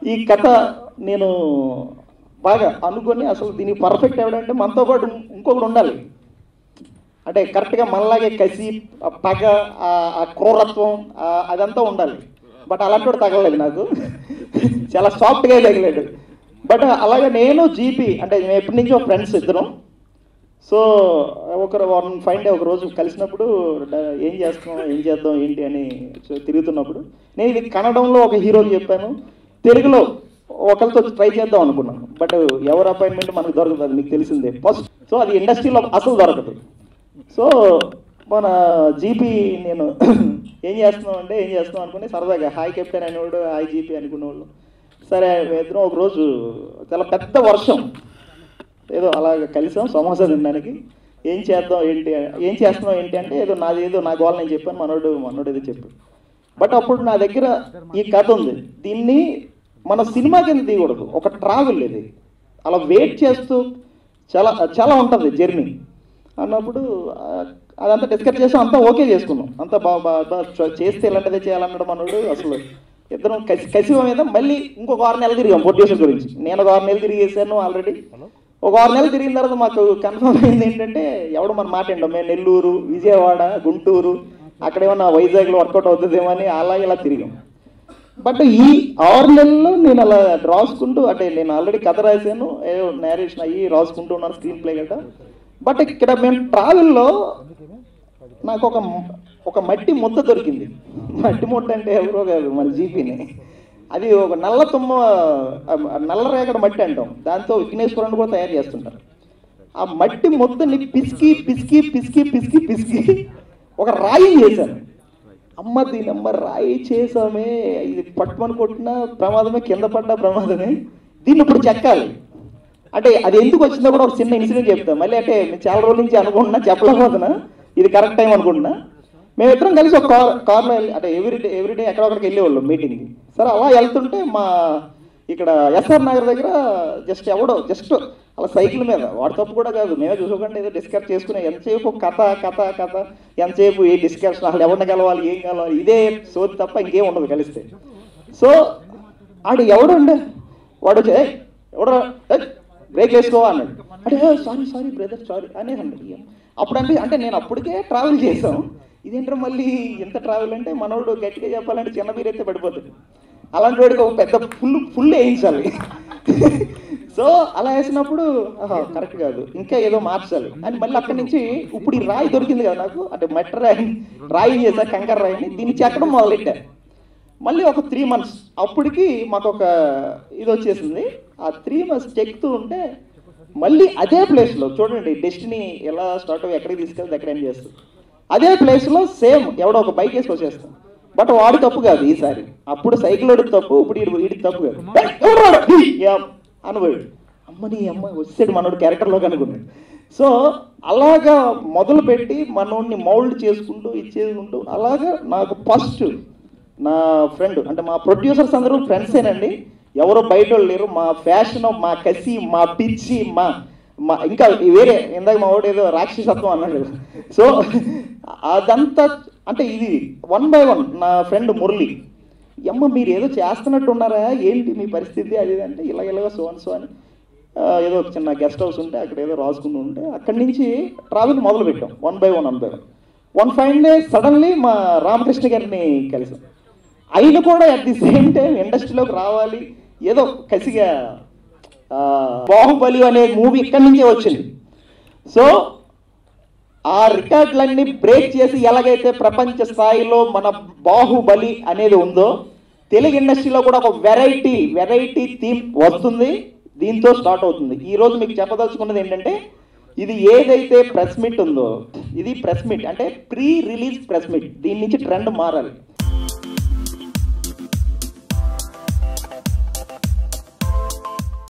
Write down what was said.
ఈ కథ నేను బాగా అనుకొని అసలు దీనికి పర్ఫెక్ట్ ఎవడంటే మనతో పాటు ఇంకొకటి ఉండాలి అంటే కరెక్ట్గా మనలాగే కసి ఆ పగ ఆ ఆ క్రూరత్వం ఆ అదంతా ఉండాలి బట్ అలాంటి వాడు తగలలేదు నాకు చాలా సాఫ్ట్గా తగిలాడు బట్ అలాగే నేను జీపీ అంటే మేము ఎప్పటి నుంచో ఫ్రెండ్స్ ఇద్దరం సో ఒకరు వన్ ఫైవ్ డే ఒక రోజు కలిసినప్పుడు డ- ఏం చేస్తున్నాం ఏం చేద్దాం ఏంటి అని చూ- తిరుగుతున్నప్పుడు నేను ఇది కన్నడంలో ఒక హీరోని చెప్పాను తెలుగులో ఒకరితో ట్రై చేద్దాం అనుకున్నాను బట్ ఎవరి అపాయింట్మెంట్ మనకు దొరకదు అది మీకు తెలిసిందే ఫస్ట్ సో అది ఇండస్ట్రీలో అసలు దొరకదు సో మన జీపీ నేను ఏం చేస్తున్నాం అంటే ఏం చేస్తున్నాం అనుకుని సరదాగా హాయ్ కెప్టెన్ అనేవాడు హాయ్ జీపీ అనుకునేవాళ్ళు సరే ఇద్దరం ఒక రోజు చాలా పెద్ద వర్షం ఏదో అలాగ కలిసాం సమోసా తినడానికి ఏం చేద్దాం ఏంటి ఏం చేస్తున్నాం ఏంటి అంటే ఏదో నాది ఏదో నా గోల్ నేను చెప్పాను మనోడు మనోడు ఏదో చెప్పాడు బట్ అప్పుడు నా దగ్గర ఈ కథ ఉంది దీన్ని మన సినిమా కింద తీయకూడదు ఒక ట్రావెల్ ఇది అలా వెయిట్ చేస్తూ చాలా చాలా ఉంటుంది జర్నీ అన్నప్పుడు ఆ, అదంతా డిస్కస్ చేసాం అంతా ఓకే చేసుకున్నాం అంతా బాగా బాగా చేస్తే ఇలాంటిదే చేయాలన్నాడు మనోడు అసలు ఇద్దరం కసి కసివ మీద మళ్ళీ ఇంకొక ఆరు నెలలు తిరిగాం ప్రొడ్యూసర్ గురించి నేను ఒక ఆరు నెలలు తిరిగేసాను ఆల్రెడీ ఒక ఆరు నెలలు తిరిగిన తర్వాత మాకు కన్ఫర్మ్ అయింది ఏంటంటే ఎవడు మన మాట ఏంటో మేము నెల్లూరు విజయవాడ గుంటూరు అక్కడ ఏమన్నా వైజాగ్లో వర్కౌట్ అవుతుందేమో అని అలా ఇలా తిరిగాం బట్ ఈ ఆరు నెలల్లో నేను అలా రాసుకుంటూ అంటే నేను ఆల్రెడీ కథ రాశాను ఏదో నేరేషన్ అయ్యి రాసుకుంటూ ఉన్నాను స్క్రీన్ ప్లే గట్రా బట్ ఇక్కడ మేము ట్రావెల్లో నాకు ఒక ఒక మట్టి ముద్ద దొరికింది మట్టి ముద్ద అంటే ఎవరో కాదు మన జీపీని అది ఒక నల్ల తుమ్మ ఆ నల్ల రేగడ మట్టి అంటాం దాంతో విఘ్నేశ్వరుని కూడా తయారు చేస్తుంటారు ఆ మట్టి ముద్దని పిసికి పిసికి పిసికి పిసికి పిసికి ఒక రాయి చేశాను అమ్మ దీని అమ్మ రాయి చేసామే ఇది పట్టుమని కొట్టినా ప్రమాదమే కింద పడ్డా ప్రమాదమే దీన్ని ఇప్పుడు చెక్కాలి అంటే అది ఎందుకు వచ్చిందో కూడా ఒక చిన్న ఇన్సిడెంట్ చెప్తాం మళ్ళీ అంటే నేను చాలా రోజుల నుంచి అనుకుంటున్నా చెప్పలేకపోతున్నా ఇది కరెక్ట్ టైం అనుకుంటున్నా మేమిద్దరం కలిసి ఒక కార్ కార్లో వెళ్ళి అంటే ఎవ్రీ డే ఎవ్రీ డే ఎక్కడొక్కడికి వెళ్ళేవాళ్ళం మీటింగ్కి సరే అలా వెళ్తుంటే మా ఇక్కడ ఎస్ఆర్ నగర్ దగ్గర జస్ట్ ఎవడో జస్ట్ అలా సైకిల్ మీద వాడి తప్పు కూడా కాదు మేమే చూసుకోకుండా ఏదో డిస్కస్ చేసుకునే ఎంతసేపు కథ కథ కథ ఎంతసేపు ఏ డిస్కషన్ అసలు ఎవరిని కలవాలి ఏం కలవాలి ఇదే సోది తప్ప ఇంకేం ఉండదు కలిస్తే సో ఆడు ఎవడుండే వాడు వచ్చి "ఏయ్, ఎవడరా ఏయ్, బ్రేక్ వేసుకో అన్నాడు అంటే సారీ సారీ బ్రదర్ సారీ అనే అన్నాడు అప్పుడు అంటే అంటే నేను అప్పటికే ట్రావెల్ చేసాం ఇదేంటారు మళ్ళీ ఎంత ట్రావెల్ అంటే మనోడు గట్టిగా చెప్పాలంటే చిన్న బీర్ అయితే పడిపోతుంది అలాంటి వాడికి ఒక పెద్ద ఫుల్ ఫుల్ వేయించాలి సో అలా వేసినప్పుడు ఆహా కరెక్ట్ కాదు ఇంకా ఏదో మార్చాలి అని మళ్ళీ అక్కడి నుంచి ఇప్పుడు ఈ రాయి దొరికింది కదా నాకు అంటే మట్టి రాయి రాయి చేసా కంకర రాయిని దీన్ని చెక్కడం మొదలెట్టా మళ్ళీ ఒక త్రీ మంత్స్ అప్పటికి మాకు ఒక ఇది వచ్చేసింది ఆ త్రీ మంత్స్ చెక్తూ ఉంటే మళ్ళీ అదే ప్లేస్లో చూడండి డెస్టినీ ఎలా స్టార్ట్ అయ్యి ఎక్కడికి తీసుకెళ్తే ఎక్కడ ఏం చేస్తుంది అదే ప్లేస్లో సేమ్ ఎవడో ఒక బైక్ వేసి వచ్చేస్తాం బట్ వాడు తప్పు కాదు ఈసారి అప్పుడు సైకిల్ వాడికి తప్పు ఇప్పుడు వీడి వీడికి తప్పు కాదు "ఏయ్, ఎవరు వాడు?" "హీ, యా" అనబోయాడు అమ్మని అమ్మ వచ్చాడు మనోడు క్యారెక్టర్లో కనుక్కున్నాడు సో అలాగా మొదలు పెట్టి మనోడిని మౌల్డ్ చేసుకుంటూ ఇచ్చేసుకుంటూ అలాగా నాకు ఫస్ట్ నా ఫ్రెండ్ అంటే మా ప్రొడ్యూసర్స్ అందరూ ఫ్రెండ్సేనండి ఎవరో బయట వాళ్ళు లేరు మా ఫ్యాషన్ మా కసి మా పిచ్చి మా మా ఇంకా వేరే ఇందాక మా వాడు ఏదో రాక్షసత్వం అన్నాడు సో అదంతా అంటే ఇది వన్ బై వన్ నా ఫ్రెండ్ మురళి అమ్మ మీరు ఏదో చేస్తున్నట్టు ఉన్నారా ఏంటి మీ పరిస్థితి అది ఇది అంటే ఇలా ఇలాగ సో అని సో అని ఆ, ఏదో ఒక చిన్న గెస్ట్ హౌస్ ఉంటే అక్కడ ఏదో రాసుకుంటూ ఉంటే అక్కడి నుంచి ట్రావెల్ మొదలు పెట్టాం one by one one by one one five day suddenly మా రామకృష్ణ గారిని కలిసాం ఆయన కూడా అట్ ది సేమ్ టైం ఇండస్ట్రీలోకి రావాలి ఏదో కసిగా ఆ, బాహుబలి అనే మూవీ ఇక్కడి నుంచే వచ్చింది సో ఆ రికార్డులన్నీ బ్రేక్ చేసి ఎలాగైతే ప్రపంచ స్థాయిలో మన బాహుబలి అనేది ఉందో తెలుగు ఇండస్ట్రీలో కూడా ఒక వెరైటీ వెరైటీ థీమ్ వస్తుంది దీంతో స్టార్ట్ అవుతుంది ఈ రోజు మీకు చెప్పదలుచుకున్నది ఏంటంటే ఇది ఏదైతే ప్రెస్ మీట్ ఉందో ఇది ప్రెస్ మీట్ అంటే ప్రీ రిలీజ్ ప్రెస్ మీట్ దీని నుంచి ట్రెండ్ మారాలి